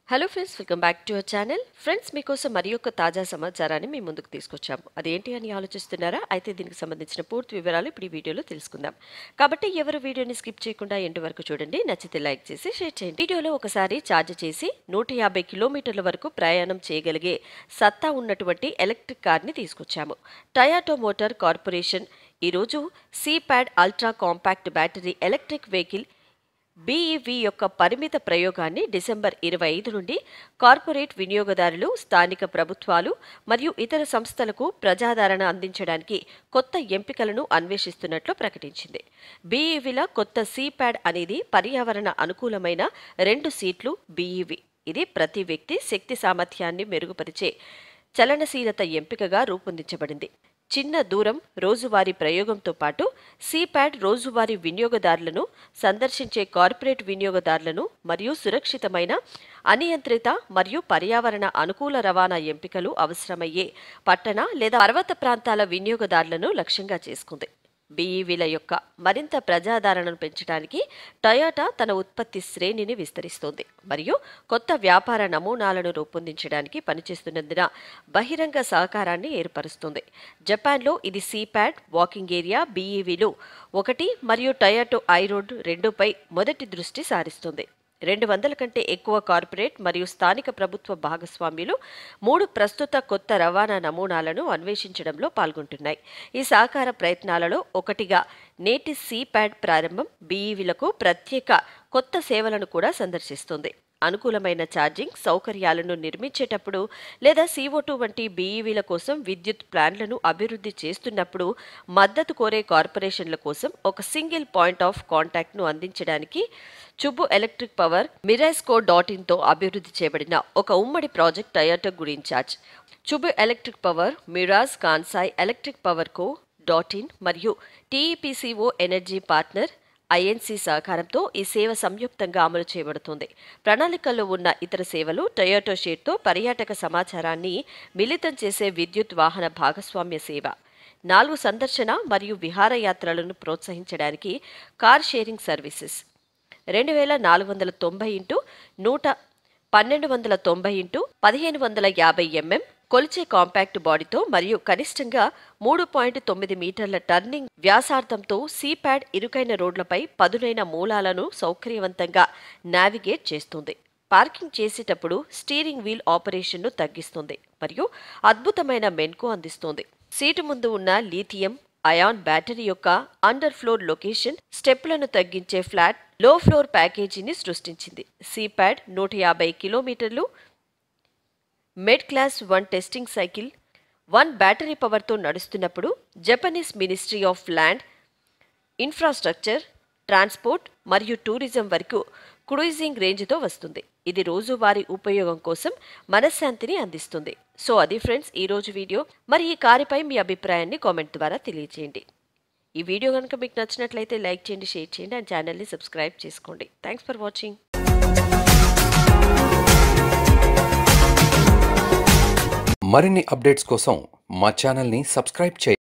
hello friends welcome back to our channel friends మీకోసం మరి ఒక తాజా సమాచారాన్ని మీ ముందుకు తీసుకొచ్చాము అదేంటి అని ఆలోచిస్తున్నారా అయితే దీనికి సంబంధించిన పూర్తి వివరాలు ఇప్పుడు ఈ వీడియోలో తెలుసుకుందాం కాబట్టి ఎవరు వీడియోని స్కిప్ చేయకుండా ఎండ్ వరకు చూడండి నచ్చితే లైక్ చేసి షేర్ చేయండి వీడియోలో ఒకసారి ఛార్జ్ చేసి నూట యాభై కిలోమీటర్ల వరకు ప్రయాణం చేయగలిగే సత్తా ఉన్నటువంటి ఎలక్ట్రిక్ కార్ని తీసుకొచ్చాము టయాటో మోటార్ కార్పొరేషన్ ఈరోజు C pod ultra compact battery electric vehicle BEV యొక్క పరిమిత ప్రయోగాన్ని డిసెంబర్ ఇరవై ఐదు నుండి కార్పొరేట్ వినియోగదారులు స్థానిక ప్రభుత్వాలు మరియు ఇతర సంస్థలకు ప్రజాదరణ అందించడానికి కొత్త ఎంపికలను అన్వేషిస్తున్నట్లు ప్రకటించింది బీఈవిల కొత్త సీప్యాడ్ అనేది పర్యావరణ అనుకూలమైన రెండు సీట్లు బీఈవి ఇది ప్రతి వ్యక్తి శక్తి సామర్థ్యాన్ని మెరుగుపరిచే చలనశీలత ఎంపికగా రూపొందించబడింది చిన్న దూరం రోజువారీ ప్రయోగంతో పాటు సీప్యాడ్ రోజువారీ వినియోగదారులను సందర్శించే కార్పొరేట్ వినియోగదారులను మరియు సురక్షితమైన అనియంత్రిత మరియు పర్యావరణ అనుకూల రవాణా ఎంపికలు అవసరమయ్యే పట్టణ లేదా పర్వత ప్రాంతాల వినియోగదారులను లక్ష్యంగా చేసుకుంది బీఈవీల యొక్క మరింత ప్రజాదరణను పెంచడానికి టయోటా తన ఉత్పత్తి శ్రేణిని విస్తరిస్తోంది మరియు కొత్త వ్యాపార నమూనాలను రూపొందించడానికి పనిచేస్తున్నందున బహిరంగ సహకారాన్ని ఏర్పరుస్తుంది జపాన్లో ఇది సీప్యాడ్ వాకింగ్ ఏరియా బీఈవీలు ఒకటి మరియు టయోటో ఐరోడ్ రెండుపై మొదటి దృష్టి సారిస్తుంది రెండు వందల కంటే ఎక్కువ కార్పొరేట్ మరియు స్థానిక ప్రభుత్వ భాగస్వామ్యులు మూడు ప్రస్తుత కొత్త రవాణా నమూనాలను అన్వేషించడంలో పాల్గొంటున్నాయి ఈ సహకార ప్రయత్నాలలో ఒకటిగా నేటి సీప్యాడ్ ప్రారంభం బీఈవీలకు ప్రత్యేక కొత్త సేవలను కూడా సందర్శిస్తుంది అనుకూలమైన ఛార్జింగ్ సౌకర్యాలను నిర్మించేటప్పుడు లేదా CO2 వంటి బీఈవీల కోసం విద్యుత్ ప్లాన్లను అభివృద్ధి చేస్తున్నప్పుడు మద్దతు కోరే కార్పొరేషన్ల కోసం ఒక సింగిల్ పాయింట్ ఆఫ్ కాంటాక్ట్ను అందించడానికి చుబు ఎలక్ట్రిక్ పవర్ మిరైస్కో డాట్ ఇన్తో అభివృద్ధి చేయబడిన ఒక ఉమ్మడి ప్రాజెక్ట్ టయోటా గుడి ఇన్ఛార్జ్ చుబు ఎలక్ట్రిక్ పవర్ మిరాజ్ Kansai electric power co dot in మరియు టీఈపీసీఓ ఎనర్జీ పార్ట్నర్ ఐఎన్సీ సహకారంతో ఈ సేవ సంయుక్తంగా అమలు చేయబడుతుంది ప్రణాళికల్లో ఉన్న ఇతర సేవలు టొయోటో షేర్తో పర్యాటక సమాచారాన్ని మిళితం చేసే విద్యుత్ వాహన భాగస్వామ్య సేవ నాలుగు సందర్శన మరియు విహారయాత్రలను ప్రోత్సహించడానికి కార్ షేరింగ్ సర్వీసెస్ రెండు వేల నాలుగు వందల తొంభై ఇంటూ నూట పన్నెండు వందల తొంభై ఇంటూ పదిహేను వందల యాభై ఎంఎం కొలిచే కాంపాక్ట్ బాడీతో మరియు కనిష్టంగా మూడు పాయింట్ తొమ్మిది మీటర్ల టర్నింగ్ వ్యాసార్థంతో సీప్యాడ్ ఇరుకైన రోడ్లపై పదునైన మూలాలను సౌకర్యవంతంగా నావిగేట్ చేస్తుంది పార్కింగ్ చేసేటప్పుడు స్టీరింగ్ వీల్ ఆపరేషన్ను తగ్గిస్తుంది మరియు అద్భుతమైన మెన్కు అందిస్తుంది సీటు ముందు ఉన్న లీథియం అయాన్ బ్యాటరీ యొక్క అండర్ ఫ్లోర్ లొకేషన్ స్టెప్లను తగ్గించే ఫ్లాట్ లో ఫ్లోర్ ప్యాకేజీని సృష్టించింది సీప్యాడ్ నూట యాభై కిలోమీటర్లు మెడ్ class one testing cycle one battery పవర్తో నడుస్తున్నప్పుడు Japanese ministry of land infrastructure transport మరియు టూరిజం వరకు క్రూయిజింగ్ రేంజ్తో వస్తుంది ఇది రోజువారీ ఉపయోగం కోసం మనశ్శాంతిని అందిస్తుంది సో అది ఫ్రెండ్స్ ఈ రోజు వీడియో మరి ఈ కారుపై మీ అభిప్రాయాన్ని కామెంట్ ద్వారా తెలియజేయండి ఈ వీడియో కనుక మీకు నచ్చినట్లయితే లైక్ చేయండి షేర్ చేయండి అండ్ ఛానల్ని సబ్స్క్రైబ్ చేసుకోండి థ్యాంక్స్ ఫర్ వాచింగ్ మరిన్ని అప్డేట్స్ కోసం మా ఛానల్ని సబ్స్క్రైబ్ చేయండి